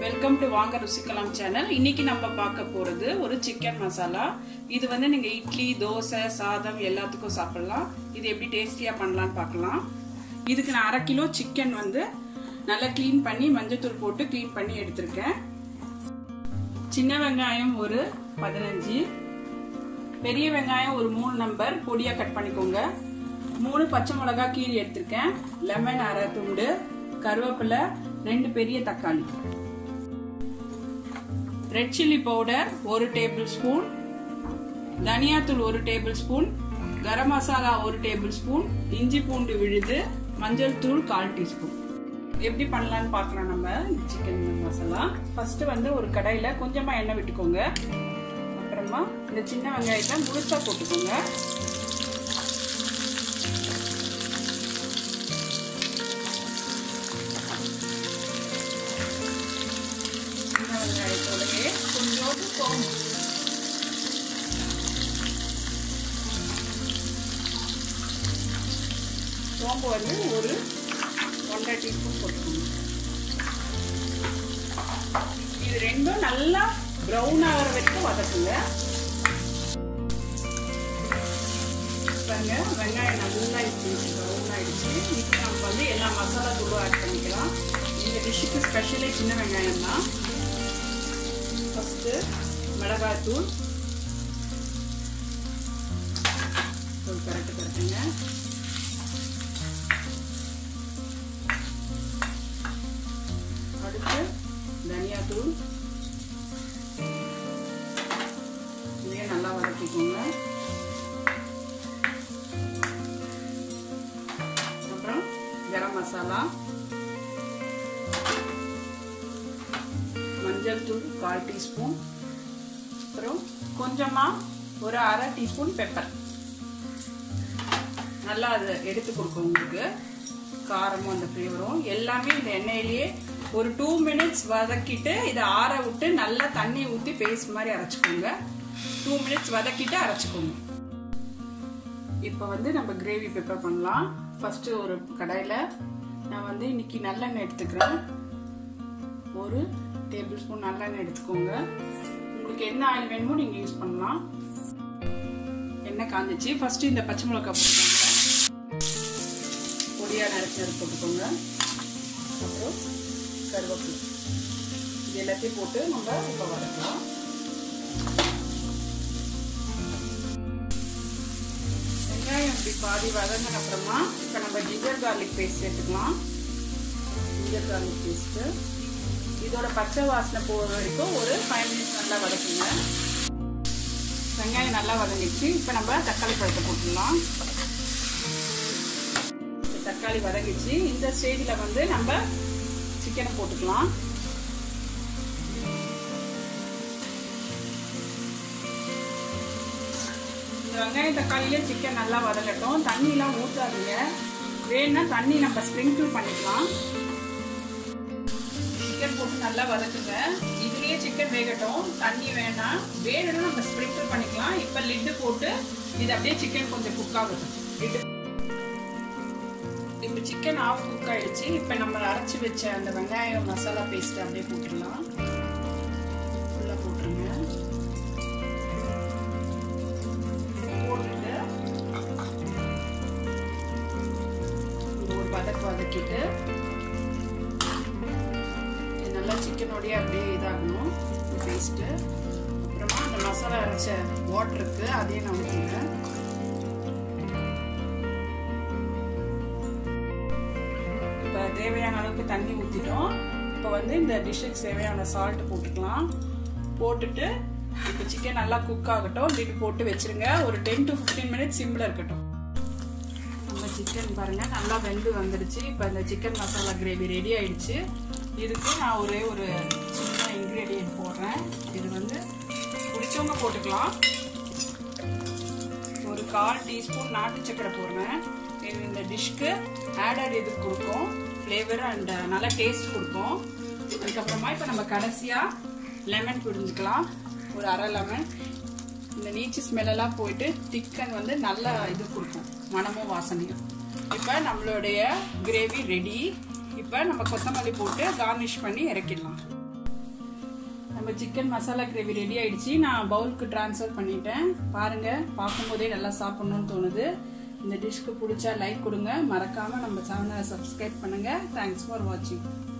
welcome to வாங்க ருசிக்கலாம் channel இன்னைக்கு நம்ம பார்க்க போறது ஒரு சிக்கன் மசாலா இது வந்து நீங்க இட்லி தோசை சாதம் எல்லாத்துக்கும் சாப்பிடலாம் இது எப்படி டேஸ்டியா பண்ணலாம்னு பார்க்கலாம் இதுக்கு நான் அரை கிலோ சிக்கன் வந்து நல்லா க்ளீன் பண்ணி மஞ்சத்தூள் போட்டு க்ளீன் பண்ணி எடுத்திருக்கேன் சின்ன வெங்காயம் ஒரு பதினஞ்சு பெரிய வெங்காயம் ஒரு மூணு நம்பர் பொடியா கட் பண்ணிக்கோங்க மூணு பச்சை மிளகா கீரி எடுத்திருக்கேன் லெமன் அரை துண்டு கருவேப்பிலை ரெண்டு பெரிய தக்காளி ரெட் சில்லி பவுடர் ஒரு டேபிள் ஸ்பூன் தனியாத்தூள் ஒரு டேபிள் ஸ்பூன் கரம் மசாலா ஒரு டேபிள் ஸ்பூன் இஞ்சி பூண்டு விழுது மஞ்சள் தூள் கால் டீஸ்பூன் எப்படி பண்ணலாம்னு பார்க்கலாம் நம்ம சிக்கன் மசாலா ஃபர்ஸ்ட் வந்து ஒரு கடாயில கொஞ்சமா எண்ணெய் விட்டுக்கோங்க அப்புறமா இந்த சின்ன வெங்காயத்தை முழுசா போட்டுக்கோங்க சின்ன வெங்காயத்தோடயே கொஞ்சோண்டு சோம்பு சோம்பு வந்து ஒரு ஒன்றரை டீஸ்பூன் போட்டுக்கோங்க இது ரெண்டும் நல்லா ப்ரௌன் ஆகிற வரைக்கும் வதக்குங்க பாருங்க வெங்காயம் நல்லா இப்படி ப்ரௌன் ஆயிடுச்சு இப்போ நம்ம வந்து எல்லா மசாலா தூளும் ஆட் பண்ணிக்கலாம் இந்த டிஷ்ஷுக்கு ஸ்பெஷலே சின்ன வெங்காயம் தான் ஃபஸ்ட்டு மிளகாய் தூள் கரெக்டு கரெக்டுங்க அடுத்து தனியாத்தூள் இதையும் நல்லா வதக்கிக்கோங்க அப்புறம் கரம் மசாலா மஞ்சள் தூள் கால் டீஸ்பூன் அப்புறம் கொஞ்சமாக ஒரு அரை டீஸ்பூன் பெப்பர் நல்லா அது எடுத்து கொடுக்கும் உங்களுக்கு காரமும் அந்த ஃப்ளேவரும் எல்லாமே இந்த எண்ணெயிலேயே ஒரு டூ மினிட்ஸ் வதக்கிட்டு இதை ஆற விட்டு நல்லா தண்ணி ஊற்றி பேஸ்ட் மாதிரி அரைச்சிக்கோங்க டூ மினிட்ஸ் வதக்கிட்டு அரைச்சிக்கோங்க இப்போ வந்து நம்ம கிரேவி ப்ரிப்பேர் பண்ணலாம் ஃபஸ்ட்டு ஒரு கடாயில் நான் வந்து இன்னைக்கு நல்லெண்ணெய் எடுத்துக்கிறேன் ஒரு டேபிள் ஸ்பூன் நல்லெண்ணெய் எடுத்துக்கோங்க உங்களுக்கு என்ன ஆயில் வேணுமோ நீங்கள் யூஸ் பண்ணலாம் எண்ணெய் காஞ்சிச்சு ஃபஸ்ட்டு இந்த பச்சை மிளகாய் போட்டுக்கோங்க பொடியாக நறுக்கு போட்டுக்கோங்க அப்புறம் கருவேப்பிலை இது எல்லாத்தையும் போட்டு நம்ம இப்போ வதக்கலாம் வெங்காயம் இப்படி பாதி வதங்கின அப்புறமா இப்போ நம்ம ஜிஞ்சர் கார்லிக் பேஸ்ட் சேர்த்துக்கலாம் ஜிஞ்சர் கார்லிக் பேஸ்ட்டு இதோட பச்சை வாசனை போகிற வரைக்கும் ஒரு ஃபைவ் மினிட்ஸ் நல்லா வதக்குங்க வெங்காயம் நல்லா வதங்கிடுச்சு இப்போ நம்ம தக்காளி பழத்தை போட்டுடலாம் தக்காளி வதங்கிடுச்சு இந்த ஸ்டேஜில் வந்து நம்ம சிக்கனை போட்டுக்கலாம் இந்த வெங்காயம் தக்காளியிலே சிக்கன் நல்லா வதங்கட்டும் தண்ணியெலாம் ஊற்றாதீங்க வேணும்னா தண்ணி நம்ம ஸ்ப்ரிங்கிள் பண்ணிக்கலாம் சிக்கன் போட்டு நல்லா வதக்குங்க இதுலயே சிக்கன் வேகட்டும் தண்ணி வேணாம் வேணும்னா நம்ம ஸ்ப்ரிங்கிள் பண்ணிக்கலாம் இப்போ லிட்டு போட்டு இது அப்படியே சிக்கன் கொஞ்சம் குக் ஆகட்டும் லிட்டு இப்போ சிக்கன் ஆஃப் குக் ஆயிடுச்சு இப்போ நம்ம அரைச்சி வச்ச அந்த வெங்காயம் மசாலா பேஸ்ட் அப்படியே போட்டுடலாம் ஃபுல்லாக போட்டுருங்க போட்டுட்டு ஒரு வதக்கு வதக்கிட்டு நல்லா சிக்கனோடய அப்படியே இதாகணும் பேஸ்ட்டு அப்புறமா அந்த மசாலா அரைச்ச வாட்டர் இருக்குது அதையும் நான் ஊற்றுங்க இப்போ தேவையான அளவுக்கு தண்ணி ஊற்றிட்டோம் இப்போ வந்து இந்த டிஷ்ஷுக்கு தேவையான சால்ட் போட்டுக்கலாம் போட்டுட்டு இப்போ சிக்கன் நல்லா குக் ஆகட்டும் லிட் போட்டு வச்சிருங்க ஒரு டென் டு ஃபிஃப்டீன் மினிட்ஸ் சிம்மில் இருக்கட்டும் நம்ம சிக்கன் பாருங்கள் நல்லா வெந்து வந்துடுச்சு இப்போ இந்த சிக்கன் மசாலா கிரேவி ரெடி ஆயிடுச்சு இதுக்கு நான் ஒரே ஒரு சின்ன இன்க்ரீடியன்ட் போடுறேன் இது வந்து பிடிச்சவங்க போட்டுக்கலாம் ஒரு கால் டீஸ்பூன் நாட்டு சக்கரை போடுறேன் இது இந்த டிஷ்க்கு ஆடட் இது கொடுக்கும் ஃப்ளேவர் அண்ட் நல்லா டேஸ்ட் கொடுக்கும் அதுக்கப்புறமா இப்போ நம்ம கடைசியாக லெமன் பிடிஞ்சிக்கலாம் ஒரு அரை லெமன் இந்த நீச்சு ஸ்மெல்லாம் போயிட்டு சிக்கன் வந்து நல்ல இது கொடுக்கும் மனமும் வாசனையும் இப்போ நம்மளுடைய கிரேவி ரெடி இப்போ நம்ம கொத்தமல்லி போட்டு கார்னிஷ் பண்ணி இறக்கிடலாம் நம்ம சிக்கன் மசாலா கிரேவி ரெடி ஆயிடுச்சு நான் பவுலுக்கு ட்ரான்ஸ்ஃபர் பண்ணிட்டேன் பாருங்க பார்க்கும்போதே நல்லா சாப்பிடணும்னு தோணுது இந்த டிஷ்க்கு பிடிச்சா லைக் கொடுங்க மறக்காம நம்ம சேனலை சப்ஸ்கிரைப் பண்ணுங்க தேங்க்ஸ் ஃபார் வாட்சிங்